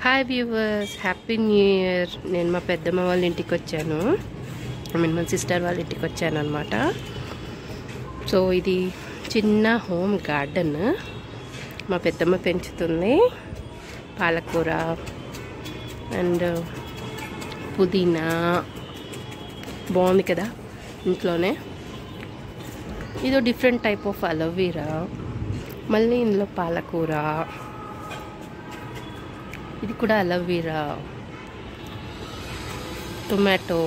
Hi viewers happy new year నేను మా పెద్దమ్మ వాళ్ళ ఇంటికి వచ్చాను ఐ మీన్ మా సిస్టర్ వాళ్ళ ఇంటికి వచ్చాను అనమాట సో ఇది చిన్న హోమ్ గార్డెన్ మా పెద్దమ్మ పెంచుతుంది పాలకూర అండ్ పుదీనా బాగుంది కదా ఇంట్లోనే ఇదో డిఫరెంట్ టైప్ ఆఫ్ అలోవీరా మళ్ళీ ఇందులో పాలకూర ఇది కూడా అలోవీరా టొమాటో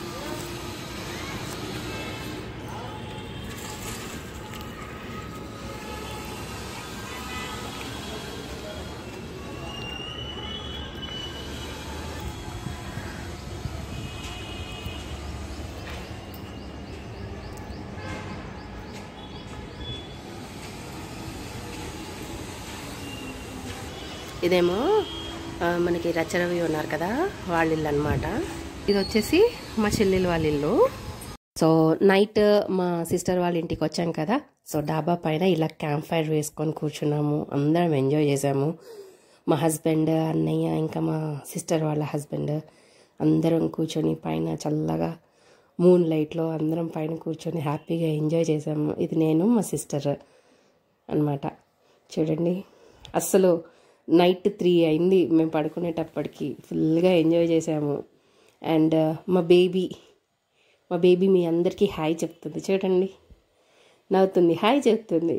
ఇదేమో ఆ, మనకి రచరవి ఉన్నారు కదా వాళ్ళ ఇల్లు అనమాట ఇది వచ్చేసి మా చెల్లెలు వాళ్ళ ఇల్లు సో నైట్ మా సిస్టర్ వాళ్ళ ఇంటికి వచ్చాం కదా సో డాబా పైన ఇలా క్యాంప్ ఫైర్ వేసుకొని కూర్చున్నాము అందరం ఎంజాయ్ చేసాము మా హస్బెండ్ అన్నయ్య ఇంకా మా సిస్టర్ వాళ్ళ హస్బెండ్ అందరం కూర్చొని పైన చల్లగా మూన్ లైట్లో అందరం పైన కూర్చొని హ్యాపీగా ఎంజాయ్ చేసాము ఇది నేను మా సిస్టర్ అన్నమాట చూడండి అస్సలు నైట్ త్రీ అయింది మేము పడుకునేటప్పటికి ఫుల్గా ఎంజాయ్ చేసాము అండ్ మా బేబీ మా బేబీ మీ అందరికీ హాయ్ చెప్తుంది చూడండి నవ్వుతుంది హాయ్ చెప్తుంది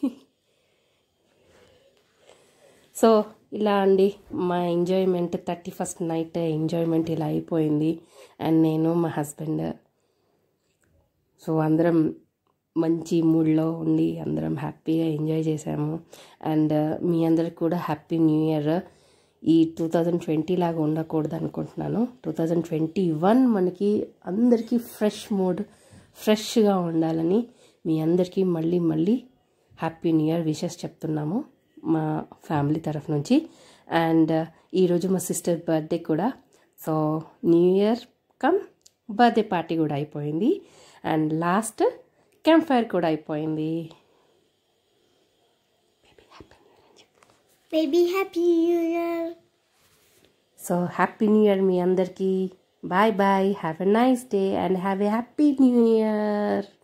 సో ఇలా అండి మా enjoyment thirty first night enjoyment ఇలా అయిపోయింది అండ్ నేను మా హస్బెండ్ సో అందరం మంచి మూడ్లో ఉండి అందరం హ్యాపీగా ఎంజాయ్ చేసాము అండ్ మీ అందరికి కూడా హ్యాపీ న్యూ ఇయర్ ఈ టూ థౌజండ్ ట్వంటీ లాగా ఉండకూడదు అనుకుంటున్నాను టూ థౌజండ్ ట్వంటీ వన్ మనకి అందరికీ ఫ్రెష్ మూడ్ ఫ్రెష్గా ఉండాలని మీ అందరికీ మళ్ళీ మళ్ళీ హ్యాపీ న్యూ ఇయర్ విషెస్ చెప్తున్నాము మా ఫ్యామిలీ తరఫు నుంచి అండ్ ఈరోజు మా సిస్టర్ బర్త్డే కూడా so new year come birthday party కూడా అయిపోయింది అండ్ లాస్ట్ క్యాంప్ ఫైర్ కూడా అయిపోయింది Baby, happy New Year. So happy new year మీ అందరికీ bye bye have a nice day and have a happy new year